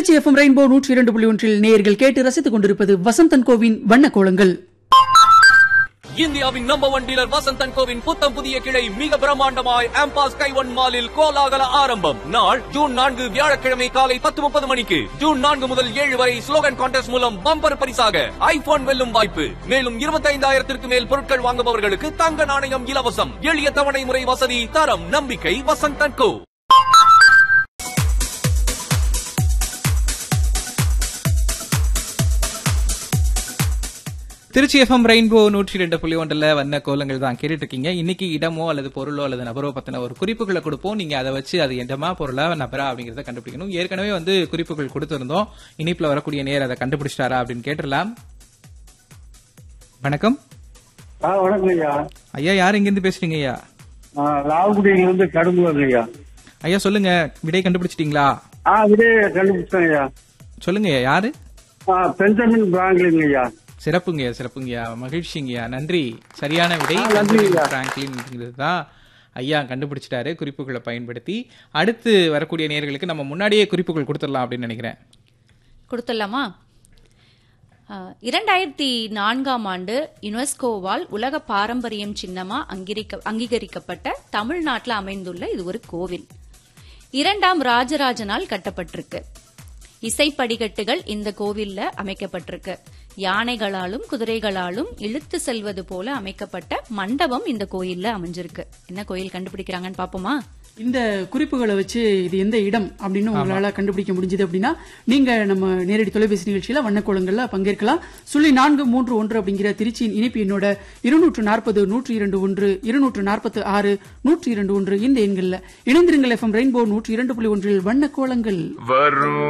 Trichy FM rainbow நூற்றி இரண்டு புள்ளி ஒன்றில் நேயர்கள் கேட்டு ரசித்துக் கொண்டிருப்பது வசந்தன் கோவின் வண்ண கோலங்கள் இந்தியாவின் நம்பர் ஒன் டீலர் வசந்தன் கோவின் புத்தம் புதிய கிளை மிக பிரம்மாண்டமாய் ஆம்பாஸ் கைவன் மாலில் கோலாகல ஆரம்பம் நாள் ஜூன் நான்கு வியாழக்கிழமை காலை பத்து முப்பது மணிக்கு ஜூன் நான்கு முதல் ஏழு வரை ஸ்லோகன் கான்டெஸ்ட் மூலம் பம்பர் பரிசாக ஐபோன் வெல்லும் வாய்ப்பு மேலும் இருபத்தைந்தாயிரத்திற்கு மேல் பொருட்கள் வாங்குபவர்களுக்கு தங்க நாணயம் இலவசம் எளிய தவணை முறை வசதி தரம் நம்பிக்கை Vasanth and Co Tiruchi FM rainbow நூற்றி ரெண்டு புள்ளி ஒன்றில் வண்ண கோலங்கள் தான் கேட்டுட்டு இருக்கீங்க இன்னைக்கு இடமோ அல்லது பொருளோ அல்லது நபரோ பத்தின ஒரு குறிப்புகளை கொடுப்போம் நீங்க அதை வச்சு அது இடமா பொருளா நபரா அப்படிங்கறத கண்டுபிடிக்கணும் ஏற்கனவே வந்து குறிப்புகள் கொடுத்திருந்தோம் இனிப்புல வரக்கூடிய நேர் அதை கண்டுபிடிச்சிட்டாரா அப்படின்னு கேட்டுடலாம் வணக்கம் ஆ வணக்கம் ஐயா ஐயா யார் இங்கிருந்து பேசுறீங்க ஐயா ஆ, லால்குடியிலிருந்து கடும்புவாங்க ஐயா ஐயா சொல்லுங்க விடை கண்டுபிடிச்சிட்டீங்களா ஆ விடைய கண்டுபிடிச்சேன் ஐயா சொல்லுங்க ஐயா யாரு ஆ பெஞ்சமின் பிராங்க்லின் ஐயா சிறப்புங்கய்யா சிறப்புங்கய்யா மகிழ்ச்சிங்கய்யா நன்றி சரியான விடை ஆ, நன்றி ஐயா. பிராங்க்லின் தான் ஐயா கண்டுபிடிச்சிட்டாரு குறிப்புகளை பயன்படுத்தி அடுத்து வரக்கூடிய நேயர்களுக்கு நம்ம முன்னாடியே குறிப்புகள் கொடுத்துடலாம் அப்படின்னு நினைக்கிறேன் கொடுத்துடலாமா அஹ், இரண்டாயிரத்தி நான்காம் ஆண்டு யுனெஸ்கோவால் உலக பாரம்பரியம் சின்னமா அங்கீகரிக்க அங்கீகரிக்கப்பட்ட தமிழ்நாட்டில் அமைந்துள்ள இது ஒரு கோவில் இரண்டாம் ராஜராஜனால் கட்டப்பட்டிருக்கு இசை படிக்கட்டுகள் இந்த கோவில்ல அமைக்கப்பட்டிருக்கு யானைகளாலும் குதிரைகளாலும் இழுத்து செல்வது போல அமைக்கப்பட்ட மண்டபம் இந்த கோயில்ல அமைஞ்சிருக்கு என்ன கோயில் கண்டுபிடிக்கிறாங்கன்னு பாப்போமா இந்த குறிப்புகளை வச்சு இது எந்த இடம் அப்படின்னு உங்களால கண்டுபிடிக்க முடிஞ்சது அப்படின்னா நீங்க நம்ம நேரடி தொலைபேசி நிகழ்ச்சியில வண்ணக்கோலங்கள்ல பங்கேற்கலாம் சொல்லி நான்கு மூன்று ஒன்று அப்படிங்கிற திருச்சியின் இனிப்பு எண்ணோட இருநூற்று நாற்பது நூற்றி இரண்டு ஒன்று இருநூற்று நாற்பத்து ஆறு நூற்றி இரண்டு ஒன்று இந்த எண்கள்ல இணைந்திருங்கள் எஃப்எம் ரெயின்போ நூற்றி இரண்டு புள்ளி ஒன்றில் வண்ணக்கோலங்கள் வரும்